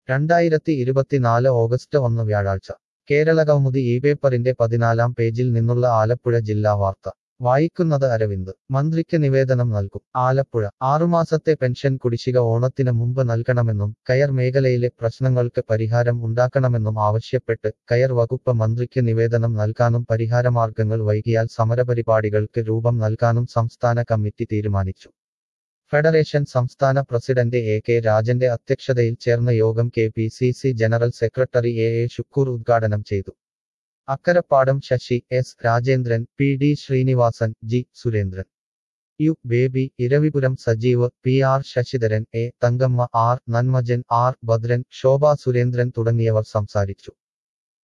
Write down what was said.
രണ്ടായിരത്തി ഇരുപത്തിനാല് ഓഗസ്റ്റ് ഒന്ന് വ്യാഴാഴ്ച കേരള കൗമുദി ഈ പേപ്പറിന്റെ പതിനാലാം പേജിൽ നിന്നുള്ള ആലപ്പുഴ ജില്ലാ വാർത്ത വായിക്കുന്നത് അരവിന്ദ് മന്ത്രിക്ക് നിവേദനം നൽകും ആലപ്പുഴ ആറുമാസത്തെ പെൻഷൻ കുടിശ്ശിക ഓണത്തിന് മുമ്പ് നൽകണമെന്നും കയർ മേഖലയിലെ പ്രശ്നങ്ങൾക്ക് പരിഹാരം ഉണ്ടാക്കണമെന്നും ആവശ്യപ്പെട്ട് കയർ വകുപ്പ് മന്ത്രിക്ക് നിവേദനം നൽകാനും പരിഹാരമാർഗങ്ങൾ വൈകിയാൽ സമരപരിപാടികൾക്ക് രൂപം നൽകാനും സംസ്ഥാന കമ്മിറ്റി തീരുമാനിച്ചു ഫെഡറേഷൻ സംസ്ഥാന പ്രസിഡന്റ് എ കെ രാജന്റെ അധ്യക്ഷതയിൽ ചേർന്ന യോഗം K P C C general secretary A A Shukkur ഉദ്ഘാടനം ചെയ്തു Akkarappadam Sasi S Rajendran P D Srinivasan G Surendran U Baby Eravipuram Sajeev P R Sasidharan A Thankamma R Nanmajan R Bhadran Shobha Surendran തുടങ്ങിയവർ സംസാരിച്ചു